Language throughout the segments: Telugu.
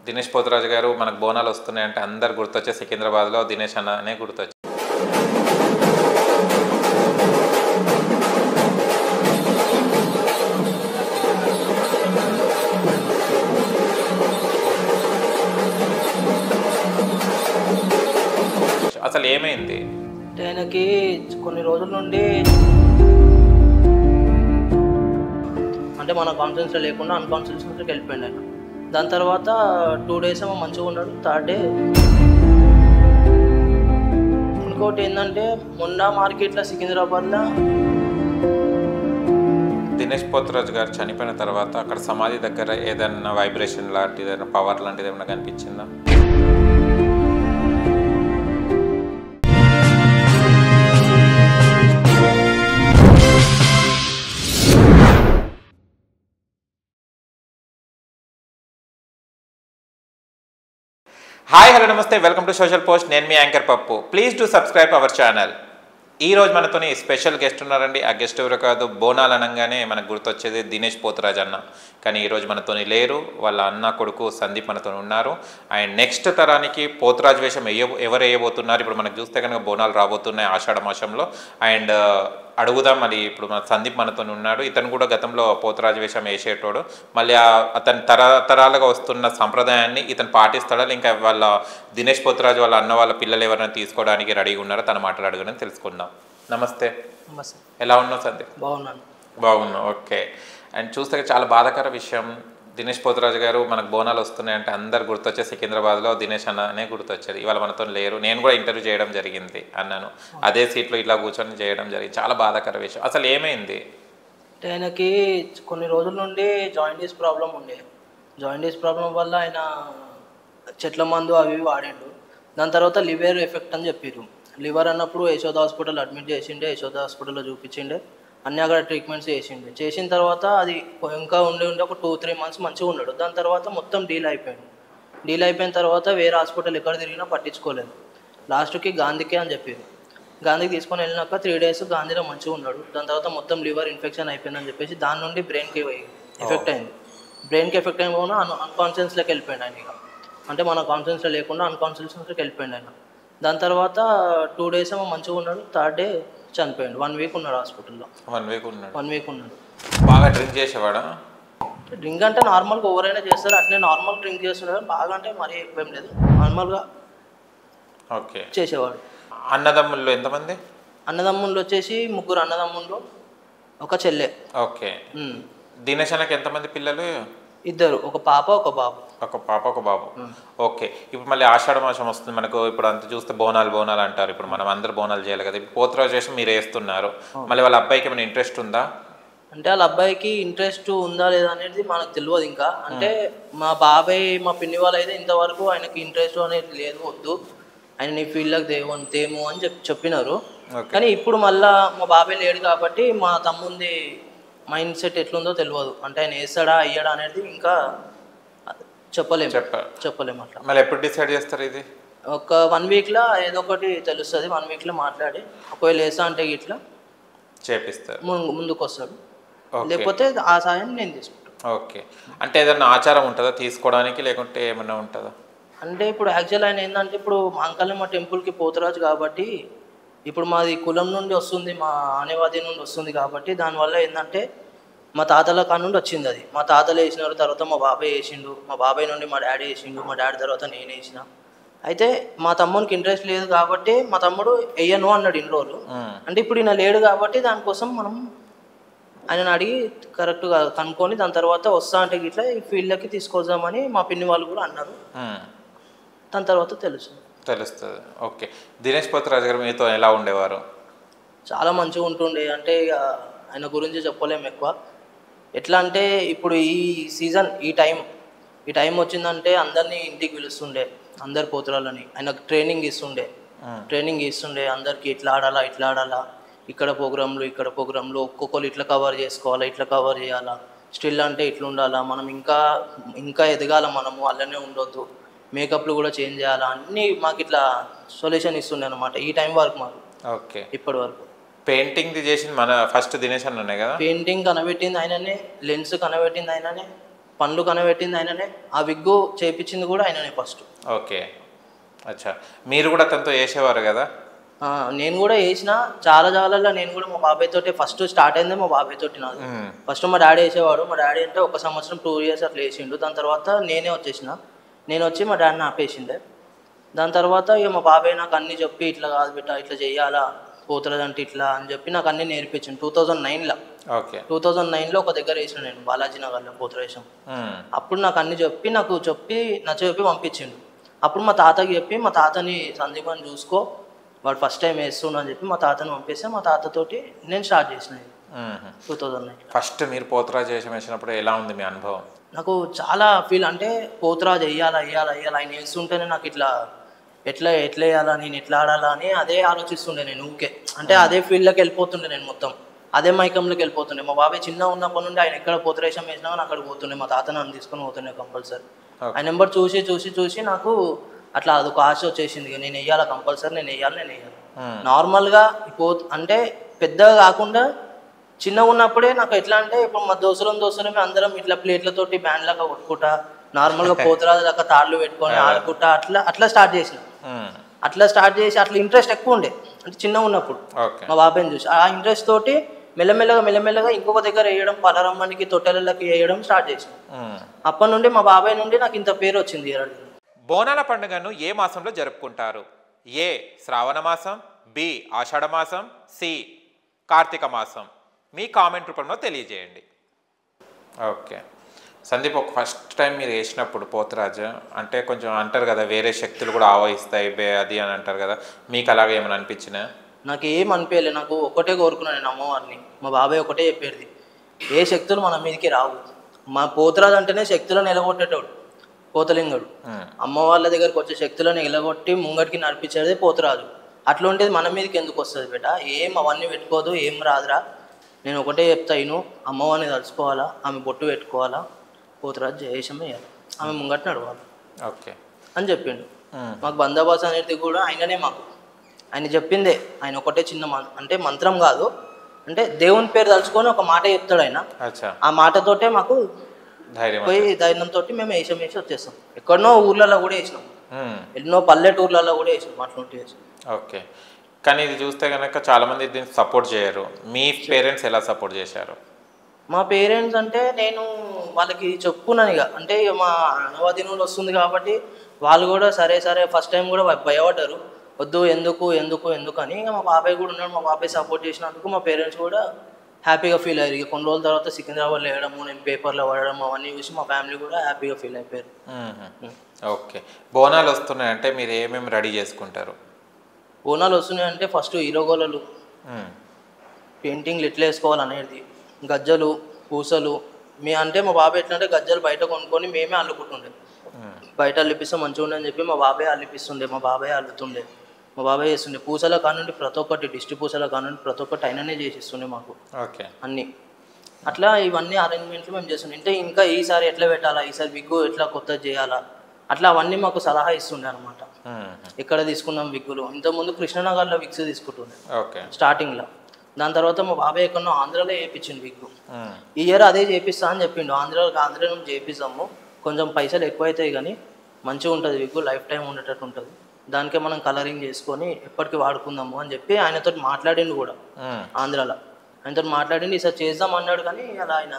దినేష్ పోతురాజు గారు మనకు బోనాలు వస్తున్నాయంటే అందరు గుర్తొచ్చే సికింద్రాబాద్లో దినేష్ అన్ననే గుర్తొచ్చి అసలు ఏమైంది అంటే ఆయనకి కొన్ని రోజుల నుండి అంటే మన కాన్ఫిడెన్స్ లేకుండా అన్కాన్ఫిడెన్స్లోకి వెళ్ళిపోయింది ఆయన దాని తర్వాత టూ డేస్ ఏమో మంచిగా ఉన్నాడు థర్డ్ డే ఇంకోటి ఏంటంటే మొన్న మార్కెట్లో సికింద్రాబాద్లో దినేష్ పోతురాజు గారు చనిపోయిన తర్వాత అక్కడ సమాధి దగ్గర ఏదైనా వైబ్రేషన్ లాంటిది ఏదైనా పవర్ లాంటిది ఏమైనా కనిపించిందా హాయ్ హలో నమస్తే వెల్కమ్ టు సోషల్ పోస్ట్ నేను మీ anchor Pappu please do subscribe our channel ఈ రోజు మనతోని స్పెషల్ గెస్ట్ ఉన్నారండి ఆ గెస్ట్ ఎవరు కాదు బోనాలు అనగానే మనకు గుర్తొచ్చేది దినేష్ పోతురాజ్ అన్న కానీ ఈరోజు మనతోని లేరు వాళ్ళ అన్న కొడుకు సందీప్ మనతో ఉన్నారు అండ్ నెక్స్ట్ తరానికి పోతురాజ్ వేషం వేయ ఎవరు వేయబోతున్నారు ఇప్పుడు మనకు చూస్తే కనుక బోనాలు రాబోతున్నాయి ఆషాఢ మాసంలో అండ్ అడుగుదాం మరి ఇప్పుడు మన సందీప్ మనతో ఉన్నాడు ఇతను కూడా గతంలో పోతురాజు వేషం వేసేటోడు మళ్ళీ ఆ- అతని తరతరాలుగా వస్తున్న సంప్రదాయాన్ని ఇతను పాటిస్తాడా ఇంకా వాళ్ళ దినేష్ పోతురాజు వాళ్ళ అన్న వాళ్ళ పిల్లలు ఎవరైనా తీసుకోవడానికి రెడీగా ఉన్నారో తన మాటలు అడగని తెలుసుకుందాం నమస్తే నమస్తే ఎలా ఉన్నావు సందీప్ బాగున్నాను బాగున్నావు ఓకే అండ్ చూస్తే చాలా బాధాకర విషయం దినేష్ పోతురాజు గారు మనకు బోనాలు వస్తున్నాయంటే అందరు గుర్తొచ్చే సికింద్రాబాద్లో దినేష్ అన్ననే గుర్తొచ్చారు ఇవాళ మనతో లేరు నేను కూడా ఇంటర్వ్యూ చేయడం జరిగింది అన్నాను అదే సీట్లో ఇట్లా కూర్చొని చేయడం జరిగింది చాలా బాధాకర విషయం అసలు ఏమైంది అంటే ఆయనకి కొన్ని రోజుల నుండి జాయింటీస్ ప్రాబ్లం ఉండే జాయింటీస్ ప్రాబ్లం వల్ల ఆయన చెట్ల మందు అవి ఇవి వాడిండు దాని తర్వాత లివర్ ఎఫెక్ట్ అని చెప్పారు లివర్ అన్నప్పుడు యశోద హాస్పిటల్ అడ్మిట్ చేసిండే యశోద హాస్పిటల్లో చూపించిండే అన్ని అక్కడ ట్రీట్మెంట్స్ చేసిండే చేసిన తర్వాత అది ఇంకా ఉండి ఉండి ఒక టూ త్రీ మంత్స్ మంచిగా ఉన్నాడు దాని తర్వాత మొత్తం డీల్ అయిపోయాడు డీల్ అయిపోయిన తర్వాత వేరే హాస్పిటల్ ఎక్కడ తిరిగినా పట్టించుకోలేదు లాస్ట్కి గాంధీకే అని చెప్పారు గాంధీకి తీసుకొని వెళ్ళినాక త్రీ డేస్ గాంధీలో మంచిగా ఉన్నాడు దాని తర్వాత మొత్తం లివర్ ఇన్ఫెక్షన్ అయిపోయిందని చెప్పేసి దాని నుండి బ్రెయిన్కి ఎఫెక్ట్ అయింది బ్రెయిన్కి ఎఫెక్ట్ అయిపోయినా అన్ అన్కాన్షియస్లోకి వెళ్ళిపోయాడు ఆయన ఇక అంటే మన కాన్షియన్స్లో లేకుండా అన్కాన్షియస్లోకి వెళ్ళిపోయాడు ఆయన దాని తర్వాత టూ డేస్ ఏమో మంచిగా ఉన్నాడు థర్డ్ డే చనిపోయాడు వన్ వీక్ ఉన్నాడు హాస్పిటల్లో వన్ వీక్ ఉన్నాడు వన్ వీక్ ఉన్నాడు బాగా డ్రింక్ చేసేవాడా డ్రింక్ అంటే నార్మల్గా ఎవరైనా చేస్తారు అట్లే నార్మల్ డ్రింక్ చేస్తున్నాడు బాగా అంటే మరీ ఎక్కువ ఏం లేదు నార్మల్గా ఓకే చేసేవాడు అన్నదమ్ముల్లో ఎంతమంది అన్నదమ్ముళ్ళు వచ్చేసి ముగ్గురు అన్నదమ్ముళ్ళు ఒక చెల్లె ఓకే ఉమ్. దినేష్ అన్నకి ఎంతమంది పిల్లలు ఇద్దరు ఒక పాప ఒక బాబు ఒక పాప ఒక బాబు ఓకే ఇప్పుడు మళ్ళీ ఆషాఢ మాసం వస్తుంది మనకు ఇప్పుడు అంత చూస్తే బోనాలు బోనాలు అంటారు ఇప్పుడు మనం అందరు బోనాలు చేయాలి కదా ఇప్పుడు పోతురాజు వేషం మీరు వేస్తున్నారు మళ్ళీ వాళ్ళ అబ్బాయికి ఏమైనా ఇంట్రెస్ట్ ఉందా అంటే వాళ్ళ అబ్బాయికి ఇంట్రెస్ట్ ఉందా లేదా అనేది మనకు తెలియదు ఇంకా అంటే మా బాబాయ్ మా పిన్ని వాళ్ళు అయితే ఇంతవరకు ఆయనకి ఇంట్రెస్ట్ అనేది లేదు వద్దు ఆయన నీ ఫీల్డ్లోకి దేవు తేము అని చెప్పి చెప్పినారు ఓకే కానీ ఇప్పుడు మళ్ళా మా బాబాయ్ లేడు కాబట్టి మా తమ్ముంది మైండ్ సెట్ ఎట్లుందో తెలియదు అంటే ఆయన వేస్తాడా అయ్యాడా అనేది ఇంకా చెప్పలేము చెప్ప చెప్పలేము అట్లా మళ్ళీ ఎప్పుడు డిసైడ్ చేస్తారు ఇది ఒక వన్ వీక్లో ఏదో ఒకటి తెలుస్తుంది వన్ వీక్లో మాట్లాడి ఒకవేళ వేసా అంటే ఇట్లా చేపిస్తారు ముందు ముందుకు వస్తాడు ఓకే లేకపోతే ఆ సాయం నేను తీసుకుంటాను ఓకే అంటే ఏదన్నా ఆచారం ఉంటుందా తీసుకోవడానికి లేకుంటే ఏమైనా ఉంటుందా అంటే ఇప్పుడు యాక్చువల్ ఆయన ఏంటంటే ఇప్పుడు మాంకల్యమ్మ టెంపుల్కి పోతురాజు కాబట్టి ఇప్పుడు మాది కులం నుండి వస్తుంది మా ఆనేవాది నుండి వస్తుంది కాబట్టి దానివల్ల ఏంటంటే మా తాతల కాడ నుండి వచ్చింది అది మా తాతలు వేసినారు తర్వాత మా బాబాయ్ వేసిండు మా బాబాయ్ నుండి మా డాడీ వేసిండు మా డాడీ తర్వాత నేను వేసిన అయితే మా తమ్మునికి ఇంట్రెస్ట్ లేదు కాబట్టి మా తమ్ముడు వేయను అన్నాడు ఇన్ని రోజులు మ్మ్. అంటే ఇప్పుడు ఈయన లేడు కాబట్టి దానికోసం మనం ఆయనను అడిగి కరెక్ట్గా కనుక్కొని దాని తర్వాత వస్తా అంటే ఇట్లా ఈ ఫీల్డ్లోకి తీసుకొద్దామని మా పిన్ని వాళ్ళు కూడా అన్నారు మ్మ్. దాని తర్వాత తెలుసు తెలుస్తుంది ఓకే దినేష్ పోతురాజు గారు మీతో ఎలా ఉండేవారు చాలా మంచిగా ఉంటుండే అంటే ఇక ఆయన గురించి చెప్పలేము ఎక్కువ ఎట్లా అంటే ఇప్పుడు ఈ సీజన్ ఈ టైం ఈ టైం వచ్చిందంటే అందరినీ ఇంటికి పిలుస్తుండే అందరు పోతురాలని ఆయనకు ట్రైనింగ్ ఇస్తుండే మ్మ్. ట్రైనింగ్ ఇస్తుండే అందరికి ఇట్లా ఆడాలా ఇట్లా ఆడాలా ఇక్కడ ప్రోగ్రాంలు ఇక్కడ ప్రోగ్రాంలు ఒక్కొక్కరు ఇట్లా కవర్ చేసుకోవాలా ఇట్లా కవర్ చేయాలా స్టిల్ అంటే ఇట్లా ఉండాలా మనం ఇంకా ఇంకా ఎదగాల మనము అలానే ఉండొద్దు మేకప్లు కూడా చేంజ్ చేయాలా అన్నీ మాకు ఇట్లా సొల్యూషన్ ఇస్తుండే అనమాట ఈ టైం వరకు మాకు ఓకే ఇప్పటి వరకు పెయింటింగ్ది చేసింది మన ఫస్ట్ దినేష్ అన్ననే కదా పెయింటింగ్ కనబెట్టింది ఆయననే లెన్స్ కనబెట్టింది ఆయననే పండ్లు కనబెట్టింది ఆయననే ఆ విగ్గు చేపించింది కూడా ఆయననే ఫస్ట్ ఓకే అచ్చా మీరు కూడా తనతో చేసేవారు కదా ఆ, నేను కూడా వేసిన చాలా జాగాలలో నేను కూడా మా బాబాయ్ తోటి ఫస్ట్ స్టార్ట్ అయింది మా బాబాయ్ తోటి నాది మ్మ్. ఫస్ట్ మా డాడీ వేసేవాడు మా డాడీ అంటే ఒక సంవత్సరం టూ ఇయర్స్ అట్లా వేసిండు దాని తర్వాత నేనే వచ్చేసిన నేను వచ్చి మా డాడీని ఆపేసిండే దాని తర్వాత ఇక మా బాబాయ్ నాకు అన్ని చెప్పి ఇట్లా కాదు బిడ్డ ఇట్లా చెయ్యాలా పోతులదంటే ఇట్లా అని చెప్పి నాకు అన్ని నేర్పించింది టూ థౌజండ్ నైన్లో ఓకే టూ థౌజండ్ నైన్లో ఒక దగ్గర వేసిన నేను బాలాజీ నగర్లో పోతురేశం మ్మ్. అప్పుడు నాకు అన్ని చెప్పి నాకు చెప్పి నచ్చ చెప్పి పంపించిండు అప్పుడు మా తాతకి చెప్పి మా తాతని సందీప్ అని చూసుకో వాడు ఫస్ట్ టైం వేస్తున్నా అని చెప్పి మా తాతని పంపిస్తే మా తాతతోటి నేను స్టార్ట్ చేసిన మ్మ్. టూ థౌజండ్ నైన్ ఫస్ట్ మీరు పోతురాజు వేషం వేసినప్పుడు ఎలా ఉంది మీ అనుభవం నాకు చాలా ఫీల్ అంటే పోతురాజు వేయాలా వేయాలా వేయాలా ఆయన వేస్తుంటేనే నాకు ఇట్లా ఎట్లా ఎట్లా వేయాలా నేను ఎట్లా ఆడాలా అని అదే ఆలోచిస్తుండే నేను ఊకే అంటే అదే ఫీల్డ్లోకి వెళ్ళిపోతుండే నేను మొత్తం అదే మైకంలోకి వెళ్ళిపోతుండే మా బాబాయ్ చిన్న ఉన్నప్పటి నుండి ఆయన ఎక్కడ పోతురేషం వేసినా కానీ అక్కడికి పోతుండే మా తాత నన్ను తీసుకొని పోతుండే కంపల్సరీ Okay. ఆయన నెంబర్ చూసి చూసి చూసి నాకు అట్లా అదొక ఆశ వచ్చేసింది ఇక నేను వేయాలా కంపల్సరీ నేను వేయాలి నేను వేయాలి మ్మ్. నార్మల్గా పో అంటే పెద్దగా కాకుండా చిన్నగా ఉన్నప్పుడే నాకు ఎట్లా అంటే ఇప్పుడు మా దోస్తులం దోస్తులమే అందరం ఇట్లా ప్లేట్లతోటి బ్యాండ్ లాగా కొట్టుకుంటా నార్మల్గా పోతురాజు దాకా తాళ్ళు పెట్టుకొని ఆడుకుంటా అట్లా అట్లా స్టార్ట్ చేసిన మ్మ్. అట్లా స్టార్ట్ చేసి అట్లా ఇంట్రెస్ట్ ఎక్కువ ఉండే అంటే చిన్నగా ఉన్నప్పుడు ఓకే మా బాబాయ్ని చూసి ఆ ఇంట్రెస్ట్ తోటి మెల్లమెల్లగా మెల్లమెల్లగా ఇంకొక దగ్గర వేయడం పలరమ్మనికి తొట్టెలకి వేయడం స్టార్ట్ చేసిన మ్మ్. అప్పటి నుండి మా బాబాయ్ నుండి నాకు ఇంత పేరు వచ్చింది ఎరడు బోనాల పండుగను ఏ మాసంలో జరుపుకుంటారు ఏ శ్రావణ మాసం బి ఆషాఢ మాసం సి కార్తీక మాసం మీ కామెంట్ రూపంలో తెలియజేయండి ఓకే సందీప్ ఒక ఫస్ట్ టైం మీరు వేసినప్పుడు పోతురాజు అంటే కొంచెం అంటారు కదా వేరే శక్తులు కూడా ఆవహిస్తాయి బే అది అని అంటారు కదా మీకు అలాగే ఏమైనా అనిపించినా నాకు ఏం అనిపించలే నాకు ఒకటే కోరుకున్నాను నేను అమ్మవారిని మా బాబాయ్ ఒకటే చెప్పేది ఏ శక్తులు మన మీదకి రావు మా పోతురాజు అంటేనే శక్తులను నిలగొట్టేటోడు పోతలింగుడు మ్మ్. అమ్మ వాళ్ళ దగ్గరకు వచ్చే శక్తులను నిలగొట్టి ముంగటికి నడిపించేదే పోతురాజు అట్లాంటిది మన మీదకి ఎందుకు వస్తుంది బేట ఏం అవన్నీ పెట్టుకోదు ఏం రాదురా నేను ఒకటే చెప్తా ఇను అమ్మవారిని తలుచుకోవాలా ఆమె బొట్టు పెట్టుకోవాలా పోతురాజు జయేషం వేయాలి ఆమె ముంగట నడవాలి ఓకే అని చెప్పిండు మ్మ్. మాకు బందోబస్తు అనేది కూడా ఆయననే మాకు ఆయన చెప్పిందే ఆయన ఒకటే చిన్న మం- అంటే మంత్రం కాదు అంటే దేవుని పేరు తలుచుకొని ఒక మాట చెప్తాడు ఆయన అచ్చా ఆ మాటతోటే మాకు ధైర్యం పోయి ధైర్యంతో మేము వేసాం వేసి వచ్చేస్తాం ఎక్కడనో ఊర్లలో కూడా వేసినాం మ్మ్. ఎన్నో పల్లెటూర్లలో కూడా వేసినాం అట్లాంటి వేసినాం ఓకే కానీ ఇది చూస్తే కనుక చాలామంది దీన్ని సపోర్ట్ చేయరు మీ పేరెంట్స్ ఎలా సపోర్ట్ చేశారు మా పేరెంట్స్ అంటే నేను వాళ్ళకి చెప్పుకున్నాను ఇక అంటే ఇక మా అనవాదినులు వస్తుంది కాబట్టి వాళ్ళు కూడా సరే సరే ఫస్ట్ టైం కూడా భయ- భయపడ్డారు వద్దు ఎందుకు ఎందుకు ఎందుకు అని ఇక మా బాబాయ్ కూడా ఉన్నాడు మా బాబాయ్ సపోర్ట్ చేసినందుకు మా పేరెంట్స్ కూడా హ్యాపీగా ఫీల్ అయ్యారు ఇక కొన్ని రోజుల తర్వాత సికింద్రాబాద్ లేయడము నేను పేపర్లో పడడం అవన్నీ చూసి మా ఫ్యామిలీ కూడా హ్యాపీగా ఫీల్ అయిపోయారు మ్మ్. ఓకే బోనాలు వస్తున్నాయంటే మీరు ఏమేమి రెడీ చేసుకుంటారు బోనాలు వస్తున్నాయంటే ఫస్ట్ హీరో గోళలు మ్మ్. పెయింటింగ్లు ఎట్లా వేసుకోవాలనేది గజ్జలు పూసలు మీ అంటే మా బాబాయ్ ఎట్లా అంటే గజ్జలు బయట కొనుక్కొని మేమే అల్లుకుంటుండే మ్మ్. బయట అల్లిపిస్తే మంచిగా ఉండని చెప్పి మా బాబాయ్ అల్లిపిస్తుండే మా బాబాయ్ అల్లుతుండే మా బాబాయ్ చేస్తుండే పూసల కానుండి ప్రతి ఒక్కటి డిస్టి పూసల కానుండి ప్రతి ఒక్కటి ఆయననే చేసిస్తుండే మాకు ఓకే అన్నీ అట్లా ఇవన్నీ అరేంజ్మెంట్లు మేము చేస్తుండే అంటే ఇంకా ఈసారి ఎట్లా పెట్టాలా ఈసారి విగ్గు ఎట్లా కొత్తది చేయాలా అట్లా అవన్నీ మాకు సలహా ఇస్తుండే అనమాట మ్మ్. ఎక్కడ తీసుకున్నాం విగ్గులు ఇంతకుముందు కృష్ణనగర్లో విగ్స్ తీసుకుంటుండే ఓకే స్టార్టింగ్లో దాని తర్వాత మా బాబాయ్ ఎక్కడో ఆంధ్రాలో చేయించిండు విగ్గు మ్మ్. ఈ ఇయర్ అదే చేపిస్తా అని చెప్పిండు ఆంధ్రాలో ఆంధ్ర నుంచి చేపిస్తాము కొంచెం పైసలు ఎక్కువ అవుతాయి కానీ మంచిగా ఉంటుంది విగ్గు లైఫ్ టైం ఉండేటట్టు ఉంటుంది దానికే మనం కలరింగ్ చేసుకొని ఎప్పటికీ వాడుకుందాము అని చెప్పి ఆయనతో మాట్లాడిండు కూడా మ్మ్. ఆంధ్రాలో ఆయనతో మాట్లాడిండి ఈసారి చేద్దాం అన్నాడు కానీ అలా ఆయన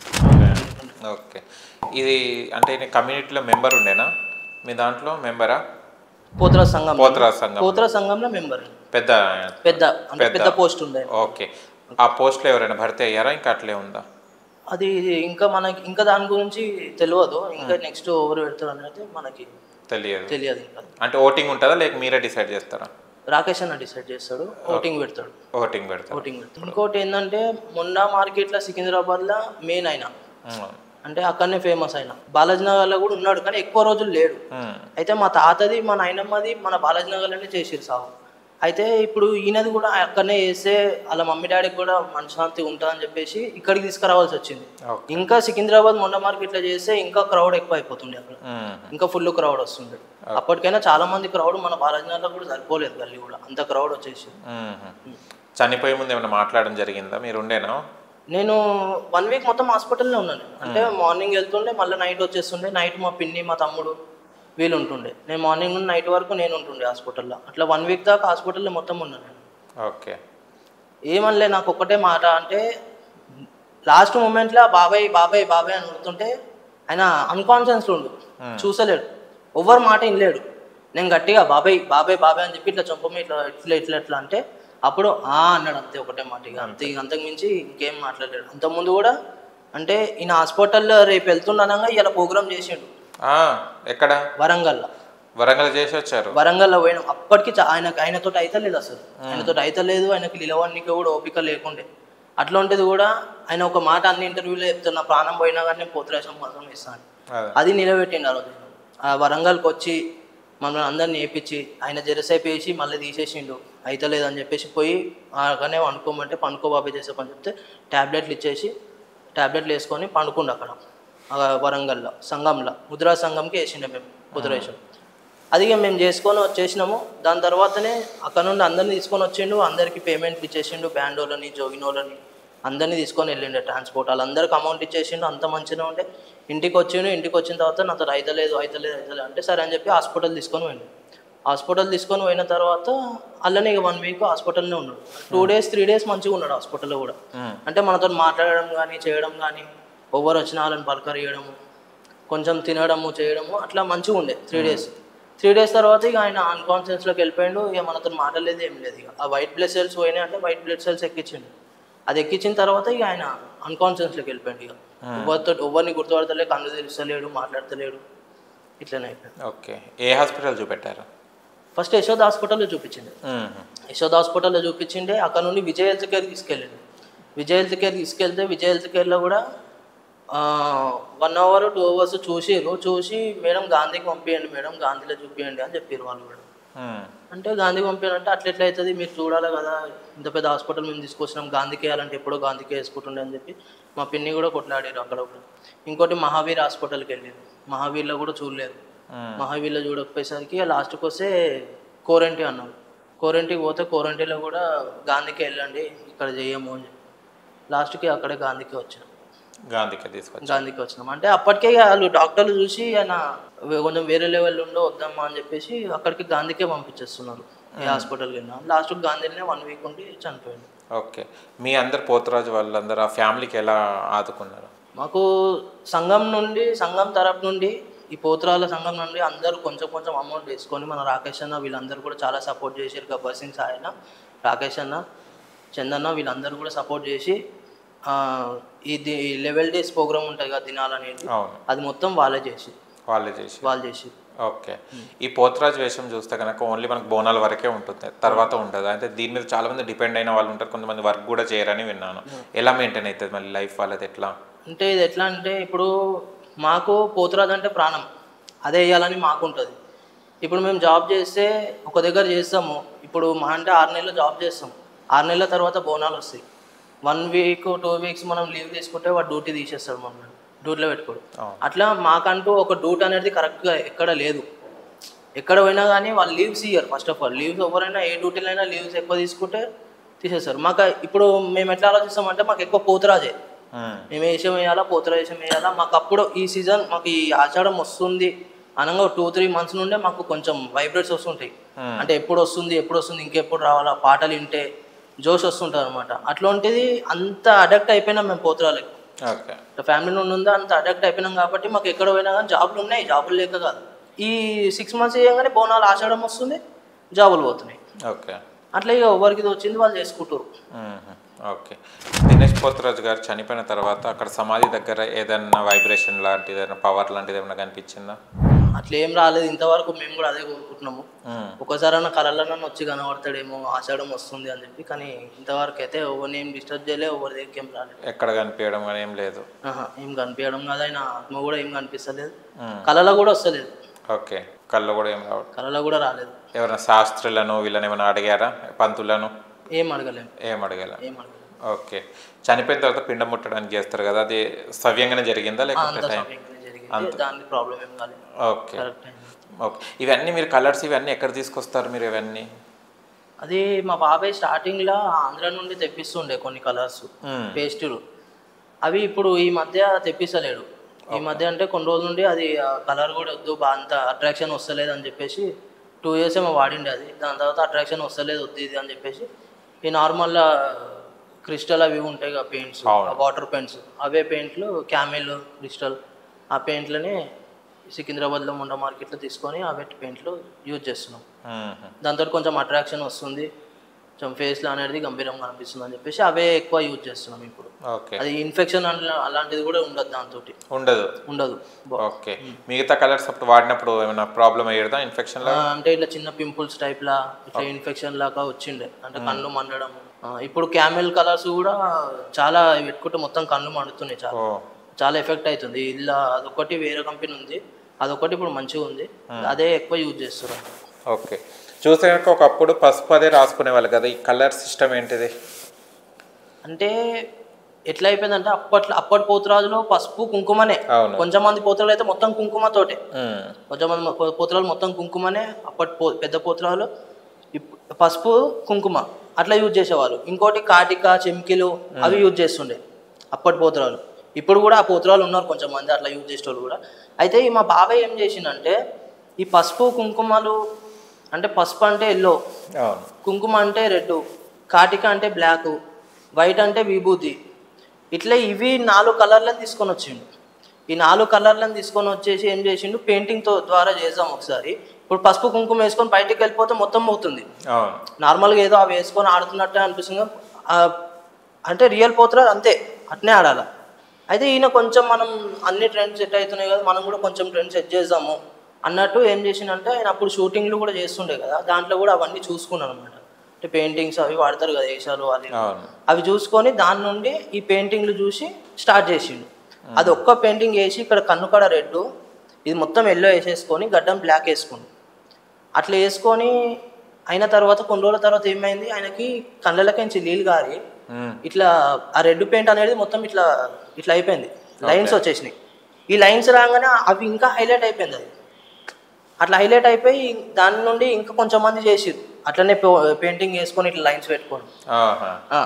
ఓకే ఇది అంటే ఈయన కమ్యూనిటీలో మెంబర్ ఉండేనా మీ దాంట్లో మెంబరా పోతురా సంఘం పోతురా సంఘం పోతురా సంఘంలో మెంబర్ పెద్ద పెద్ద అంటే పెద్ద పోస్ట్ ఉండే ఓకే ఆ పోస్ట్లో ఎవరైనా భర్తీ అయ్యారా ఇంకా అట్లే ఉందా అది ఇంకా మనకి ఇంకా దాని గురించి తెలియదు ఇంకా నెక్స్ట్ ఎవరు పెడతారు అనేది మనకి తెలియదు తెలియదు ఇంకా అంటే ఓటింగ్ ఉంటుందా లేక మీరే డిసైడ్ చేస్తారా రాకేష్ అన్న డిసైడ్ చేస్తాడు ఓటింగ్ పెడతాడు ఓటింగ్ పెడతారు ఓటింగ్ పెడతాడు ఇంకోటి ఏంటంటే మొన్న మార్కెట్లో సికింద్రాబాద్లో మెయిన్ అయినా మ్మ్. అంటే అక్కడనే ఫేమస్ అయినా బాలాజీ నగర్లో కూడా ఉన్నాడు కానీ ఎక్కువ రోజులు లేడు మ్మ్. అయితే మా తాతది మా నాయనమ్మది మన బాలాజీ నగర్లోనే చేసిరు సాగు అయితే ఇప్పుడు ఈయనది కూడా అక్కడనే చేస్తే వాళ్ళ మమ్మీ డాడీకి కూడా మనశ్శాంతి ఉంటుంది అని చెప్పేసి ఇక్కడికి తీసుకురావాల్సి వచ్చింది ఓకే ఇంకా సికింద్రాబాద్ మొండ మార్కెట్లో చేస్తే ఇంకా క్రౌడ్ ఎక్కువ అయిపోతుండే అక్కడ మ్మ్. ఇంకా ఫుల్ క్రౌడ్ వస్తుంది అప్పటికైనా చాలా మంది క్రౌడ్ మన బాలాజీ నగర్లో కూడా సరిపోలేదు గల్లీ కూడా అంత క్రౌడ్ వచ్చేసి మ్మ్. చనిపోయే ముందు ఏమైనా మాట్లాడడం జరిగిందా మీరు ఉండేనా నేను వన్ వీక్ మొత్తం హాస్పిటల్లో ఉన్నాను అంటే మార్నింగ్ వెళ్తుండే మళ్ళీ నైట్ వచ్చేస్తుండే నైట్ మా పిన్ని మా తమ్ముడు వీళ్ళు ఉంటుండే నేను మార్నింగ్ నుండి నైట్ వరకు నేను ఉంటుండే హాస్పిటల్లో అట్లా వన్ వీక్ దాకా హాస్పిటల్లో మొత్తం ఉన్నాను నేను ఓకే ఏమనలే నాకు ఒక్కటే మాట అంటే లాస్ట్ మూమెంట్లో బాబాయ్ బాబాయ్ బాబాయ్ అని కొడుతుంటే ఆయన అన్కాన్షియస్లో ఉండు చూసలేడు ఎవ్వరు మాట వినలేడు నేను గట్టిగా బాబాయ్ బాబాయ్ బాబాయ్ అని చెప్పి ఇట్లా చంపమే ఇట్లా ఇట్లా ఇట్లా ఇట్లా అంటే అప్పుడు ఆ అన్నాడు అంతే ఒకటే మాట ఇక అంతే ఇక అంతకు మించి ఇంకేం మాట్లాడలేడు అంతకుముందు కూడా అంటే ఈయన హాస్పిటల్లో రేపు వెళ్తుండనంగా ఇలా ప్రోగ్రామ్ చేసిండు ఆ, ఎక్కడ వరంగల్లో వరంగల్ చేసి వచ్చారు వరంగల్లో పోయినాం అప్పటికి చా- ఆయనకు ఆయనతో అయితలేదు అసలు ఆయనతో అయితలేదు ఆయనకి నిలవడానికి కూడా ఓపిక లేకుండే అట్లా ఉంటుంది కూడా ఆయన ఒక మాట అన్ని ఇంటర్వ్యూలో చెప్తున్నా ప్రాణం పోయినా కానీ నేను పోతురేశం మాత్రం ఇస్తాను అదే అది నిలబెట్టిండు ఆ రోజు ఆ వరంగల్కి వచ్చి మమ్మల్ని అందరిని వేపించి ఆయన జెరసేపు వేసి మళ్ళీ తీసేసిండు అయితలేదు అని చెప్పేసి పోయి అక్కడనే పండుకోమంటే పండుకో బాబు చేసే పని చెప్తే ట్యాబ్లెట్లు ఇచ్చేసి ట్యాబ్లెట్లు వేసుకొని పండుకుండు అక్కడ ఆ వరంగల్లో సంఘంలో ముద్రా సంఘంకి వేసిండే మేము కుదిరేసాం అది ఇక మేము చేసుకొని వచ్చేసినాము దాని తర్వాతనే అక్కడ నుండి అందరిని తీసుకొని వచ్చిండు అందరికి పేమెంట్ ఇచ్చేసిండు బ్యాండోలని జోగినోలని అందరినీ తీసుకొని వెళ్ళిండే ట్రాన్స్పోర్ట్ వాళ్ళందరికి అమౌంట్ ఇచ్చేసిండు అంత మంచిగా ఉండే ఇంటికి వచ్చిండు ఇంటికి వచ్చిన తర్వాత నాతో అయితలేదు అయితలేదు అయితలేదు అంటే సరే అని చెప్పి హాస్పిటల్ తీసుకొని పోయిండు హాస్పిటల్ తీసుకొని పోయిన తర్వాత అలానే ఇక వన్ వీక్ హాస్పిటల్నే ఉన్నాడు టూ డేస్ త్రీ డేస్ మంచిగా ఉన్నాడు హాస్పిటల్లో కూడా అంటే మనతో మాట్లాడడం కానీ చేయడం కానీ ఎవరు వచ్చిన వాళ్ళని పలకరియడము కొంచెం తినడము చేయడము అట్లా మంచిగా ఉండే త్రీ డేస్ త్రీ డేస్ తర్వాత ఇక ఆయన అన్కాన్షియస్లోకి వెళ్ళిపోయాడు ఇక మనతో మాట్లాడలేదు ఏం లేదు ఇక ఆ వైట్ బ్లడ్ సెల్స్ పోయినాయి అంటే వైట్ బ్లడ్ సెల్స్ ఎక్కించిండు అది ఎక్కించిన తర్వాత ఇక ఆయన అన్కాన్షియస్లోకి వెళ్ళిపోయాడు ఇక ఎవరితో ఎవరిని గుర్తుపడతలే కళ్ళు తెలుస్తలేడు మాట్లాడతలేడు ఇట్లనే అయిపోయాడు ఓకే ఏ హాస్పిటల్ చూపెట్టారు ఫస్ట్ యశోద్ హాస్పిటల్లో చూపించింది మ్మ్. యశోద్ హాస్పిటల్లో చూపించిండే అక్కడ నుండి విజయ్ హెల్త్ కేర్ తీసుకెళ్ళిండు విజయ్ హెల్త్ కేర్ తీసుకెళ్తే విజయ్ హెల్త్ కేర్లో కూడా వన్ అవర్ టూ అవర్స్ చూసిర్రు చూసి మేడం గాంధీకి పంపించండి మేడం గాంధీలో చూపించండి అని చెప్పారు వాళ్ళు కూడా మ్మ్. అంటే గాంధీకి పంపించాలంటే అట్లా ఎట్లా అవుతుంది మీరు చూడాలి కదా ఇంత పెద్ద హాస్పిటల్ మేము తీసుకొచ్చినాం గాంధీకి వేయాలంటే ఎప్పుడో గాంధీకి వేసుకుంటుండే అని చెప్పి మా పిన్ని కూడా కొట్లాడారు అక్కడ కూడా ఇంకోటి మహావీర్ హాస్పిటల్కి వెళ్ళారు మహావీర్లో కూడా చూడలేరు మ్మ్. మహావీర్లో చూడకపోయేసరికి లాస్ట్కి వస్తే కోరంటీ అన్నారు కోరంటీకి పోతే కోరంటీలో కూడా గాంధీకి వెళ్ళండి ఇక్కడ చేయము అని చెప్పి లాస్ట్కి అక్కడే గాంధీకి వచ్చినాం గాంధీకి తీసుకొచ్చారు గాంధీకి వచ్చినాం అంటే అప్పటికే వాళ్ళు డాక్టర్లు చూసి ఆయన వే- కొంచెం వేరే లెవెల్ ఉండో వద్దామా అని చెప్పేసి అక్కడికి గాంధీకే పంపించేస్తున్నారు ఈ హాస్పిటల్కి వెళ్ళినా లాస్ట్ గాంధీనే వన్ వీక్ ఉండి చనిపోయింది ఓకే మీ అందరు పోతురాజు వాళ్ళందరూ ఆ ఫ్యామిలీకి ఎలా ఆదుకున్నారు మాకు సంఘం నుండి సంఘం తరపు నుండి ఈ పోతురాల సంఘం నుండి అందరూ కొంచెం కొంచెం అమౌంట్ వేసుకొని మన రాకేష్ అన్న వీళ్ళందరూ కూడా చాలా సపోర్ట్ చేశారు గబ్బర్ సింగ్ సాయన రాకేష్ అన్న చందన్న వీళ్ళందరూ కూడా సపోర్ట్ చేసి ఆ, ఇది లెవెల్ డేస్ ప్రోగ్రామ్ ఉంటుంది కదా దినాలనేది అవును అది మొత్తం వాళ్ళే చేసి వాళ్ళే చేసి వాళ్ళు చేసి ఓకే ఈ పోతురాజు వేషం చూస్తే కనుక ఓన్లీ మనకు బోనాల వరకే ఉంటుంది తర్వాత ఉండదు అయితే దీని మీద చాలా మంది డిపెండ్ అయిన వాళ్ళు ఉంటారు కొంతమంది వర్క్ కూడా చేయరని విన్నాను ఎలా మెయింటైన్ అవుతుంది మళ్ళీ లైఫ్ వాళ్ళది ఎట్లా అంటే ఇది ఎట్లా అంటే ఇప్పుడు మాకు పోతురాజు అంటే ప్రాణం అదే వేయాలని మాకు ఉంటుంది ఇప్పుడు మేము జాబ్ చేస్తే ఒక దగ్గర చేస్తాము ఇప్పుడు మా అంటే ఆరు నెలలు జాబ్ చేస్తాం ఆరు నెలల తర్వాత బోనాలు వస్తాయి వన్ వీక్ టూ వీక్స్ మనం లీవ్ తీసుకుంటే వాడు డ్యూటీ తీసేస్తాడు మమ్మల్ని డ్యూటీలో పెట్టుకోడు అవును. అట్లా మాకంటూ ఒక డ్యూటీ అనేది కరెక్ట్గా ఎక్కడ లేదు ఎక్కడ పోయినా కానీ వాళ్ళు లీవ్స్ ఇయ్యరు ఫస్ట్ ఆఫ్ ఆల్ లీవ్స్ ఎవరైనా ఏ డ్యూటీలో అయినా లీవ్స్ ఎక్కువ తీసుకుంటే తీసేస్తారు మాకు ఇప్పుడు మేము ఎట్లా ఆలోచిస్తామంటే మాకు ఎక్కువ పోతురాజే మ్మ్. మేము వేషం వేయాలా పోతుల వేషం వేయాలా మాకు అప్పుడు ఈ సీజన్ మాకు ఈ ఆషాఢం వస్తుంది అనగా టూ త్రీ మంత్స్ నుండే మాకు కొంచెం వైబ్రేట్స్ వస్తుంటాయి Hmm. అంటే ఎప్పుడు వస్తుంది ఎప్పుడు వస్తుంది ఇంకెప్పుడు రావాలా పాటలు వింటే జోష్ వస్తుంటుంది అనమాట అట్లాంటిది అంత అడక్ట్ అయిపోయినాం మేము పోతురాలకి ఓకే ఫ్యామిలీ నుండి ఉందా అంత అడక్ట్ అయిపోయినాం కాబట్టి మాకు ఎక్కడ పోయినా కానీ జాబులు ఉన్నాయి జాబులు లేక కాదు ఈ సిక్స్ మంత్స్ చేయగానే బోనాలు ఆషాఢం వస్తుంది జాబులు పోతున్నాయి ఓకే అట్లా ఇక ఎవరికి ఇది వచ్చింది వాళ్ళు చేసుకుంటారు మ్మ్. ఓకే దినేష్ పోతురాజు గారు చనిపోయిన తర్వాత అక్కడ సమాధి దగ్గర ఏదైనా వైబ్రేషన్ లాంటిది ఏదైనా పవర్ లాంటిది ఏమైనా కనిపించిందా అట్లా ఏం రాలేదు ఇంతవరకు మేము కూడా అదే కోరుకుంటున్నాము మ్మ్. ఒకసారైనా కళల్లో వచ్చి కనబడతాడేమో ఆషాఢం వస్తుంది అని చెప్పి కానీ ఇంతవరకు అయితే ఎవరిని ఏం డిస్టర్బ్ చేయలే ఎవరి దగ్గరికి ఏం రాలేదు ఎక్కడ కనిపించడం కానీ ఏం లేదు ఆహా, ఏం కనిపించడం కాదు ఆయన ఆత్మ కూడా ఏం కనిపిస్తలేదు మ్మ్. కళలో కూడా వస్తలేదు ఓకే కళ్ళు కూడా ఏం రావడం కళలో కూడా రాలేదు ఎవరైనా శాస్త్రులను వీళ్ళని ఏమైనా అడిగారా పంతులను ఏం అడగలేము ఏం అడగాల ఏం అడగలేము ఓకే చనిపోయిన తర్వాత పిండం ముట్టడానికి చేస్తారు కదా అది సవ్యంగానే జరిగిందా లేకపోతే అంత టైం సమయంగానే జరిగింది దానికి ప్రాబ్లం ఏం కాలేదు ఓకే కరెక్ట్ అయింది ఓకే ఇవన్నీ మీరు కలర్స్ ఇవన్నీ ఎక్కడ తీసుకొస్తారు మీరు ఇవన్నీ అది మా బాబాయ్ స్టార్టింగ్లో ఆంధ్ర నుండి తెప్పిస్తుండే కొన్ని కలర్స్ మ్మ్. పేస్టులు అవి ఇప్పుడు ఈ మధ్య తెప్పిస్తలేడు ఈ మధ్య అంటే కొన్ని రోజుల నుండి అది కలర్ కూడా వద్దు బా అంత అట్రాక్షన్ వస్తలేదు అని చెప్పేసి టూ ఇయర్స్ ఏమో వాడిండే అది దాని తర్వాత అట్రాక్షన్ వస్తలేదు వద్దు ఇది అని చెప్పేసి ఈ నార్మల్ క్రిస్టల్ అవి ఉంటాయి కదా పెయింట్స్ అవును. వాటర్ పెయింట్స్ అవే పెయింట్లు క్యామెల్ క్రిస్టల్ ఆ పెయింట్లని సికింద్రాబాద్లో ముండ మార్కెట్లో తీసుకొని అవే పెయింట్లు యూజ్ చేస్తున్నాం మ్మ్. దాంతో కొంచెం అట్రాక్షన్ వస్తుంది కొంచెం ఫేస్లో అనేది గంభీరంగా అనిపిస్తుంది అని చెప్పేసి అవే ఎక్కువ యూజ్ చేస్తున్నాం ఇప్పుడు ఓకే అది ఇన్ఫెక్షన్ అలాంటిది కూడా ఉండదు దాంతో ఉండదు ఉండదు బా- ఓకే మిగతా కలర్స్ అప్పుడు వాడినప్పుడు ఏమైనా ప్రాబ్లం అయ్యేదా ఇన్ఫెక్షన్ ఆ, అంటే ఇట్లా చిన్న పింపుల్స్ టైప్ లా ఇట్లా ఇన్ఫెక్షన్ లాగా వచ్చిండే అంటే కళ్ళు మండడం ఆ, ఇప్పుడు క్యామెల్ కలర్స్ కూడా చాలా పెట్టుకుంటే మొత్తం కళ్ళు మండుతున్నాయి చాలా ఓ చాలా ఎఫెక్ట్ అవుతుంది ఇలా అదొకటి వేరే కంపెనీ ఉంది అదొకటి ఇప్పుడు మంచిగా ఉంది అదే ఎక్కువ యూజ్ చేస్తున్నారు ఓకే చూసాక ఒకప్పుడు పసుపు అదే రాసుకునే వాళ్ళు కదా ఈ కలర్ సిస్టమ్ ఏంటిది అంటే ఎట్లా అయిపోయిందంటే అప్పట్లో అప్పటి పోతురాజులో పసుపు కుంకుమనే అవును కొంచెం మంది పోతురాలు అయితే మొత్తం కుంకుమతోటే మ్మ్. కొంచెం మంది మొ- పోతురాలు మొత్తం కుంకుమనే అప్పటి పో పెద్ద పోతురాలు ఇప్- పసుపు కుంకుమ అట్లా యూజ్ చేసేవాళ్ళు ఇంకోటి కాటిక చెమ్కిలు అవి యూజ్ చేస్తుండే అప్పటి పోతురాలు ఇప్పుడు కూడా ఆ పోతురాలు ఉన్నారు కొంచెం మంది అట్లా యూజ్ చేసేవాళ్ళు కూడా అయితే ఈ మా బాబాయ్ ఏం చేసిండంటే ఈ పసుపు కుంకుమలు అంటే పసుపు అంటే ఎల్లో అవును కుంకుమ అంటే రెడ్ కాటిక అంటే బ్లాక్ వైట్ అంటే విభూతి ఇట్లా ఇవి నాలుగు కలర్లను తీసుకొని వచ్చిండు ఈ నాలుగు కలర్లను తీసుకొని వచ్చేసి ఏం చేసిండు పెయింటింగ్తో ద్వారా చేద్దాం ఒకసారి ఇప్పుడు పసుపు కుంకుమ వేసుకొని బయటికి వెళ్ళిపోతే మొత్తం పోతుంది అవును నార్మల్గా ఏదో అవి వేసుకొని ఆడుతున్నట్టే అనిపిస్తుంది ఆ, అంటే రియల్ పోతురా అంతే అట్నే ఆడాలి అయితే ఈయన కొంచెం మనం అన్ని ట్రెండ్స్ సెట్ అవుతున్నాయి కదా మనం కూడా కొంచెం ట్రెండ్ సెట్ చేద్దాము అన్నట్టు ఏం చేసిండంటే ఆయన అప్పుడు షూటింగ్లు కూడా చేస్తుండే కదా దాంట్లో కూడా అవన్నీ చూసుకున్నాను అనమాట అంటే పెయింటింగ్స్ అవి వాడతారు కదా వేషాలు అది అవును అవి చూసుకొని దాని నుండి ఈ పెయింటింగ్లు చూసి స్టార్ట్ చేసిండు అది ఒక్క పెయింటింగ్ వేసి ఇక్కడ కన్ను కడ రెడ్ ఇది మొత్తం ఎల్లో వేసేసుకొని గడ్డం బ్లాక్ వేసుకుండు అట్లా వేసుకొని అయిన తర్వాత కొన్ని రోజుల తర్వాత ఏమైంది ఆయనకి కళ్ళలకించి నీళ్ళు గారి మ్మ్. ఇట్లా ఆ రెడ్ పెయింట్ అనేది మొత్తం ఇట్లా ఇట్లా అయిపోయింది లైన్స్ వచ్చేసినాయి ఈ లైన్స్ రాగానే అవి ఇంకా హైలైట్ అయిపోయింది అది అట్లా హైలైట్ అయిపోయి దాని నుండి ఇంకా కొంచెం మంది చేసిరు అట్లనే పెయింటింగ్ వేసుకొని ఇట్లా లైన్స్ పెట్టుకోవడం ఆహా. ఆ.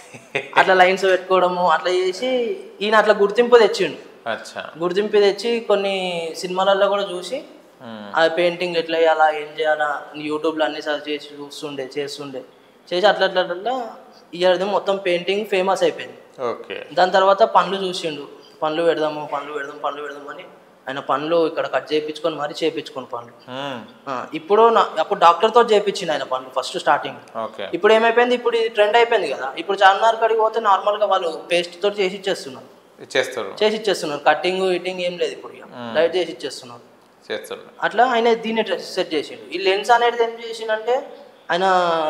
అట్లా లైన్స్ పెట్టుకోవడము అట్లా చేసి ఈయన అట్లా గుర్తింపు తెచ్చిండు అచ్చా గుర్తింపు తెచ్చి కొన్ని సినిమాలలో కూడా చూసి మ్మ్. ఆ పెయింటింగ్ ఎట్లా వేయాలా ఏం చేయాలా యూట్యూబ్లో అన్ని సర్చ్ చేసి చూస్తుండే చేస్తుండే చేసి అట్లా అట్లా అట్లా ఇయర్ది మొత్తం పెయింటింగ్ ఫేమస్ అయిపోయింది ఓకే దాని తర్వాత పండ్లు చూసిండు పండ్లు పెడదాము పండ్లు పెడదాం పండ్లు పెడదాం అని ఆయన పండ్లు ఇక్కడ కట్ చేయించుకొని మరీ చేయించుకొని పండ్లు మ్మ్. ఆ, ఇప్పుడు నా అప్పుడు డాక్టర్తో చేయించిండు ఆయన పండ్లు ఫస్ట్ స్టార్టింగ్ ఓకే ఇప్పుడు ఏమైపోయింది ఇప్పుడు ఇది ట్రెండ్ అయిపోయింది కదా ఇప్పుడు చార్మినార్ కాడికి పోతే నార్మల్గా వాళ్ళు పేస్ట్ తోటి చేసి ఇచ్చేస్తున్నారు చేస్తారు చేసి ఇచ్చేస్తున్నారు కటింగ్ ఇటింగ్ ఏం లేదు ఇప్పుడు ఇక డైరెక్ట్ చేసి ఇచ్చేస్తున్నారు చేస్తున్నారు అట్లా ఆయన దీన్ని సెట్ చేసిండు ఈ లెన్స్ అనేది ఏం చేసిండంటే ఆయన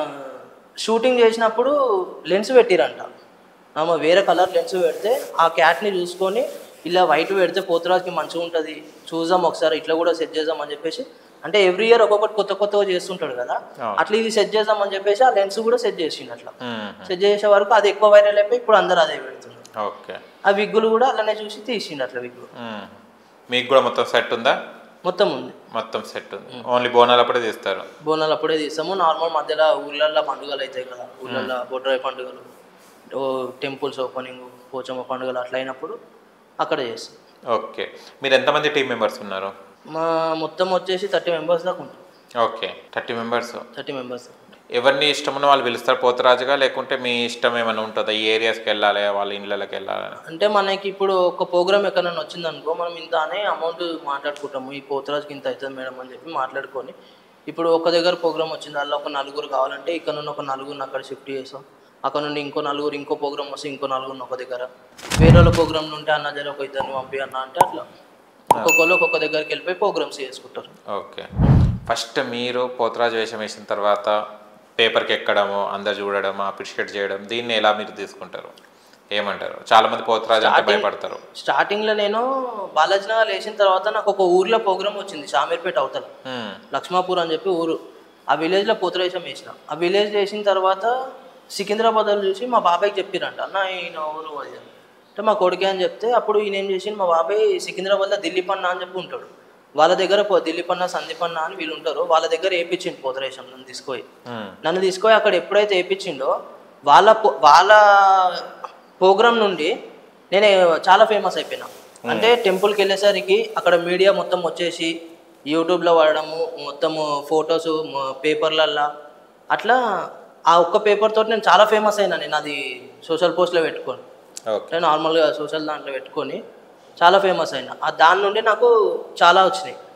షూటింగ్ చేసినప్పుడు లెన్స్ పెట్టిరంట ఆమె వేరే కలర్ లెన్స్ పెడితే ఆ క్యాట్ని చూసుకొని ఇలా వైట్ పెడితే పోతురాజుకి మంచిగా ఉంటుంది చూద్దాం ఒకసారి ఇట్లా కూడా సెట్ చేద్దాం అని చెప్పేసి అంటే ఎవ్రీ ఇయర్ ఒక్కొక్కటి కొత్త కొత్తగా చేస్తుంటాడు కదా అవును. అట్లా ఇది సెట్ చేద్దాం అని చెప్పేసి ఆ లెన్స్ కూడా సెట్ చేసిండు అట్లా మ్మ్. సెట్ చేసే వరకు అది ఎక్కువ వైరల్ అయిపోయి ఇప్పుడు అందరూ అదే పెడుతున్నారు ఓకే ఆ విగ్గులు కూడా అలానే చూసి తీసిండు అట్లా విగ్గు మ్మ్. మీకు కూడా మొత్తం సెట్ ఉందా మొత్తం ఉంది మొత్తం సెట్ ఉంది ఓన్లీ బోనాలు అప్పుడే తీస్తారు బోనాలు అప్పుడే తీస్తాము నార్మల్ మధ్యలో ఊర్లల్లో పండుగలు అవుతాయి కదా ఊర్లల్లో బొడ్రాయి పండుగలు ఓ టెంపుల్స్ ఓపెనింగ్ పోచమ్మ పండుగలు అట్లా అయినప్పుడు అక్కడ చేస్తాం ఓకే మీరు ఎంతమంది టీం మెంబర్స్ ఉన్నారు మా మొత్తం వచ్చేసి థర్టీ మెంబర్స్ దాకా ఉంటాం okay thirty members thirty members ఎవరిని ఇష్టం ఉన్న వాళ్ళు పిలుస్తారు పోతరాజుగా లేకుంటే మీ ఇష్టం ఏమైనా ఉంటుందా ఈ ఏరియాస్కి వెళ్ళాలి వాళ్ళ ఇళ్ళకి వెళ్ళాలి అంటే మనకి ఇప్పుడు ఒక ప్రోగ్రామ్ ఎక్కడైనా వచ్చింది అనుకో మనం ఇంత అనే అమౌంట్ మాట్లాడుకుంటాము ఈ పోతరాజుకి ఇంత అవుతుంది మేడం అని చెప్పి మాట్లాడుకొని ఇప్పుడు ఒక దగ్గర ప్రోగ్రామ్ వచ్చింది అందులో ఒక నలుగురు కావాలంటే ఇక్కడ నుండి ఒక నలుగురిని అక్కడ షిఫ్ట్ చేస్తాం అక్కడ నుండి ఇంకో నలుగురు ఇంకో ప్రోగ్రామ్ వస్తే ఇంకో నలుగురిని ఒక దగ్గర వేరే వాళ్ళ ప్రోగ్రామ్ ఉంటే అన్న జర ఒక ఇద్దరిని పంపి అన్న అంటే అట్లా ఒక్కొక్కరు ఒక్కొక్క దగ్గరికి వెళ్ళిపోయి ప్రోగ్రామ్స్ చేసుకుంటారు ఓకే ఫస్ట్ మీరు పోతరాజు వేషం వేసిన తర్వాత పేపర్కి ఎక్కడము అందరు చూడడం అప్రిషియేట్ చేయడం దీన్ని ఎలా మీరు తీసుకుంటారు ఏమంటారు చాలా మంది పోతరాజు అంటే భయపడతారు స్టార్టింగ్లో నేను బాలాజీ నగర్ వేసిన తర్వాత నాకు ఒక ఊర్లో ప్రోగ్రామ్ వచ్చింది షామీర్పేట అవతల మ్మ్. లక్ష్మాపూర్ అని చెప్పి ఊరు ఆ విలేజ్లో పోతురేషం వేసిన ఆ విలేజ్ వేసిన తర్వాత సికింద్రాబాద్లో చూసి మా బాబాయ్కి చెప్పిరంట అన్న ఈయన ఊరు అది అని. అంటే మా కొడుకే అని చెప్తే అప్పుడు ఈయన ఏం చేసి మా బాబాయ్ సికింద్రాబాద్లో దిల్లీప్ అన్న అని చెప్పి ఉంటాడు వాళ్ళ దగ్గర పో దిల్లీప్ అన్న సందీప్ అన్న అని వీళ్ళు ఉంటారు వాళ్ళ దగ్గర వేయించిండు పోతురేషం నన్ను తీసుకొని మ్మ్. నన్ను తీసుకొని అక్కడ ఎప్పుడైతే వేయించిండో వాళ్ళ పో- వాళ్ళ ప్రోగ్రామ్ నుండి నేను చాలా ఫేమస్ అయిపోయినా అంటే టెంపుల్కి వెళ్ళేసరికి అక్కడ మీడియా మొత్తం వచ్చేసి యూట్యూబ్లో వాడడము మొత్తము ఫొటోస్ పేపర్లల్లో అట్లా ఆ ఒక్క పేపర్ తోటి నేను చాలా ఫేమస్ అయినా నేను అది సోషల్ పోస్ట్లో పెట్టుకొని ఓకే అంటే నార్మల్గా సోషల్ దాంట్లో పెట్టుకొని చాలా ఫేమస్ అయినా ఆ దాని నుండి నాకు చాలా వచ్చినాయి